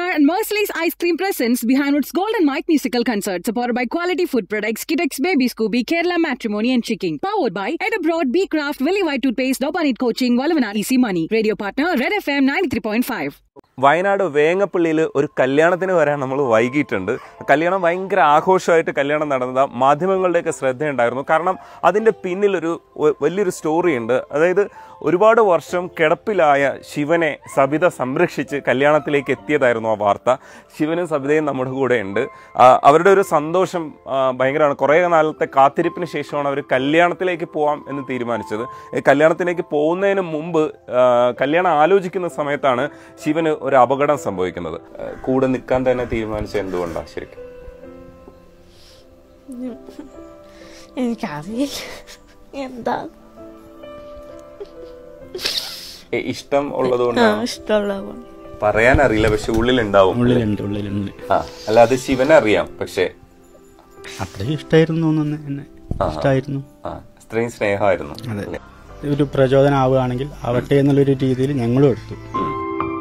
and Merciless Ice Cream presents behind its Golden Mike musical concert, supported by quality food products, Kidex Baby Scooby, Kerala Matrimony and Chicken. Powered by Ed Abroad, B Craft, Willy White Toothpaste, Dopanit Coaching, Valavana Easy Money. Radio partner, Red FM 93.5. Wayanad വേങ്ങപ്പള്ളിയിൽ ഒരു കല്യാണത്തിന് വരാൻ നമ്മൾ വൈകിട്ടുണ്ട് കല്യാണം ഭയങ്കര ആഘോഷമായിട്ട് കല്യാണം നടന്നത് മാധ്യമങ്ങളുടെയൊക്കെ ശ്രദ്ധയുണ്ടായിരുന്നു കാരണം അതിൻ്റെ പിന്നിലൊരു വ- വലിയൊരു സ്റ്റോറി ഉണ്ട് അതായത് ഒരുപാട് വർഷം കിടപ്പിലായ ശിവനെ സബിത സംരക്ഷിച്ച് കല്യാണത്തിലേക്ക് എത്തിയതായിരുന്നു ആ വാർത്ത ശിവനും സബിതയും നമ്മുടെ കൂടെ ഉണ്ട് ആ, അവരുടെ ഒരു സന്തോഷം ആ, ഭയങ്കരമാണ് കുറേ നാളത്തെ കാത്തിരിപ്പിന് ശേഷമാണ് അവർ കല്യാണത്തിലേക്ക് പോവാം എന്ന് തീരുമാനിച്ചത് ഈ കല്യാണത്തിലേക്ക് പോകുന്നതിന് മുമ്പ് ആ, കല്യാണം ആലോചിക്കുന്ന സമയത്താണ് ശിവന് ഒരു അപകടം സംഭവിക്കുന്നത് ആ, കൂടെ നിൽക്കാൻ തന്നെ തീരുമാനിച്ചത് എന്തുകൊണ്ടാണ് ശരിക്കും എനിക്കറിയില്ല എന്താ ഏ, ഇഷ്ടം ഉള്ളത് ആ ഇഷ്ടമുള്ള കൊണ്ട് പറയാൻ അറിയില്ല പക്ഷെ ഉള്ളിലുണ്ടാവും ഉള്ളിലുണ്ട് ഉള്ളിലുണ്ട് ആ അല്ല അത് ശിവനെ അറിയാം പക്ഷെ അത്രയും ഇഷ്ടമായിരുന്നു തോന്നുന്നു എന്നെ ഇഷ്ടമായിരുന്നു ആ ഇത്രയും സ്നേഹമായിരുന്നു അതെ. അല്ലേ? ഒരു പ്രചോദനം ആവുകയാണെങ്കിൽ ആവട്ടെ എന്നുള്ളൊരു രീതിയിൽ ഞങ്ങളും എടുത്തു ഉം.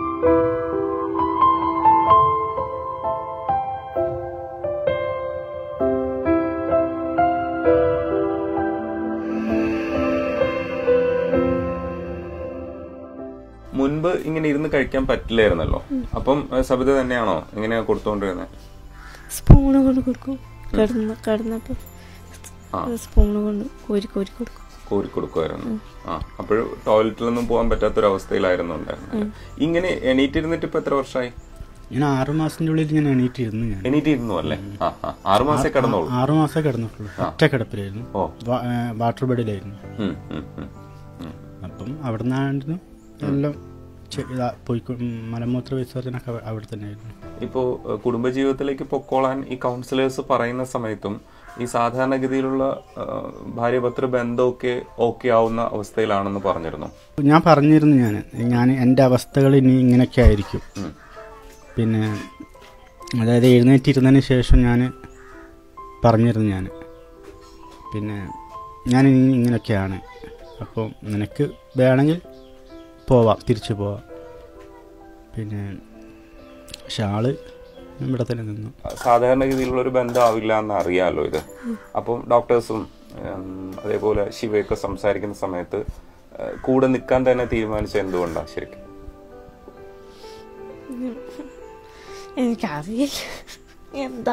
മുൻപ് ഇങ്ങനെ ഇരുന്ന് കഴിക്കാൻ പറ്റില്ലായിരുന്നല്ലോ അപ്പം ഏ, സബിത തന്നെയാണോ ഇങ്ങനെ കൊടുത്തോണ്ടിരുന്നത് സ്പൂണ് കൊണ്ട് കൊടുക്കും കിടന്ന് കിടന്നപ്പോ ആ. സ്പൂണ് കൊണ്ട് കോരി കോരി കൊടുക്കും കോരി കൊടുക്കുമായിരുന്നു ആ അപ്പോൾ ടോയ്ലറ്റിലൊന്നും പോകാൻ പറ്റാത്തൊരവസ്ഥയിലായിരുന്നു ഉണ്ടായിരുന്നത് ഇങ്ങനെ എണീറ്റിരുന്നിട്ട് ഇപ്പൊ എത്ര വർഷമായി ഞാൻ ആറു മാസത്തിന്റെ ഉള്ളിൽ ഞാൻ എണീറ്റിരുന്നു ഞാൻ എണീറ്റിരുന്നു അല്ലേ ആ ആ ആറു മാസേ കിടന്നോളൂ ആറു മാസം കിടന്നിട്ടുള്ളൂ ഒറ്റ കിടപ്പിലായിരുന്നു ഓ. വാ- ഏ, വാട്ടർ ബെഡിലായിരുന്നു ഉം, ഉം, ഉം, ഉം. അപ്പം അവിടെ നിന്നായിരുന്നു എല്ലാം ചെ- ഇതാ പോയി മലമൂത്ര വിസർജനൊക്കെ അവ- അവിടെ തന്നെ ആയിരുന്നു ഇപ്പോ ഏഹ്, കുടുംബജീവിതത്തിലേക്ക് പൊക്കോളാൻ ഈ കൗൺസിലേഴ്സ് പറയുന്ന സമയത്തും ഈ സാധാരണഗതിയിലുള്ള ഏഹ്, ഭാര്യഭർത്തൃ ബന്ധമൊക്കെ ഓക്കെ ആവുന്ന അവസ്ഥയിലാണെന്ന് പറഞ്ഞിരുന്നു ഞാൻ പറഞ്ഞിരുന്നു ഞാൻ ഞാൻ എൻ്റെ അവസ്ഥകൾ ഇനി ഇങ്ങനെയൊക്കെ ആയിരിക്കും ഉം. പിന്നെ അതായത് എഴുന്നേറ്റിരുന്നതിന് ശേഷം ഞാൻ പറഞ്ഞിരുന്നു ഞാൻ പിന്നെ ഞാൻ ഇനി ഇങ്ങനെയൊക്കെയാണ് അപ്പോൾ നിനക്ക് വേണമെങ്കിൽ പോവാം തിരിച്ചു പോവാം പിന്നെ പക്ഷെ ആള് ഇവിടെ തന്നെ നിന്നു സാധാരണഗതിയിലുള്ള ഒരു ബന്ധമാവില്ല എന്ന് അറിയാലോ ഇത് അപ്പം ഡോക്ടേഴ്സും ഉം, അതേപോലെ ശിവയൊക്കെ സംസാരിക്കുന്ന സമയത്ത് ഏഹ്, കൂടെ നിൽക്കാൻ തന്നെ തീരുമാനിച്ചത് എന്തുകൊണ്ടാണ് ശരിക്കും എനിക്കറിയില്ല എന്താ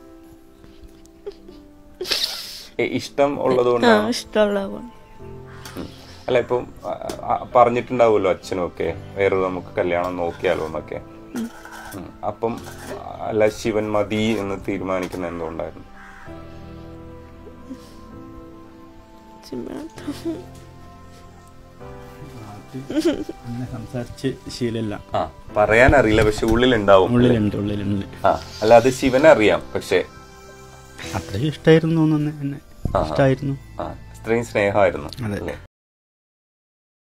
ഏ, ഇഷ്ടം ഉള്ളത് ആ കൊണ്ടാണ് ഇഷ്ടമുള്ള കൊണ്ട് അല്ല ഇപ്പം ആ, ആ, പറഞ്ഞിട്ടുണ്ടാവുമല്ലോ അച്ഛനും ഒക്കെ വേറെ നമുക്ക് കല്യാണം നോക്കിയാലോ എന്നൊക്കെ ഉം. അപ്പം അല്ല ശിവൻ മതി എന്ന് തീരുമാനിക്കുന്ന എന്തുകൊണ്ടായിരുന്നു ചുമ്മാ അങ്ങനെ സംസാരിച്ച് ശീലമില്ല ആ പറയാൻ അറിയില്ല പക്ഷെ ഉള്ളിലുണ്ടാവും ഉള്ളിലുണ്ട് ഉള്ളിലുണ്ട് ആ അല്ല അത് ശിവനെ അറിയാം പക്ഷെ അത്രയും ഇഷ്ടമായിരുന്നു തോന്നുന്നു എന്നെ ആ. ഇഷ്ടമായിരുന്നു ആ ഇത്രയും സ്നേഹമായിരുന്നു അതെ. അല്ലേ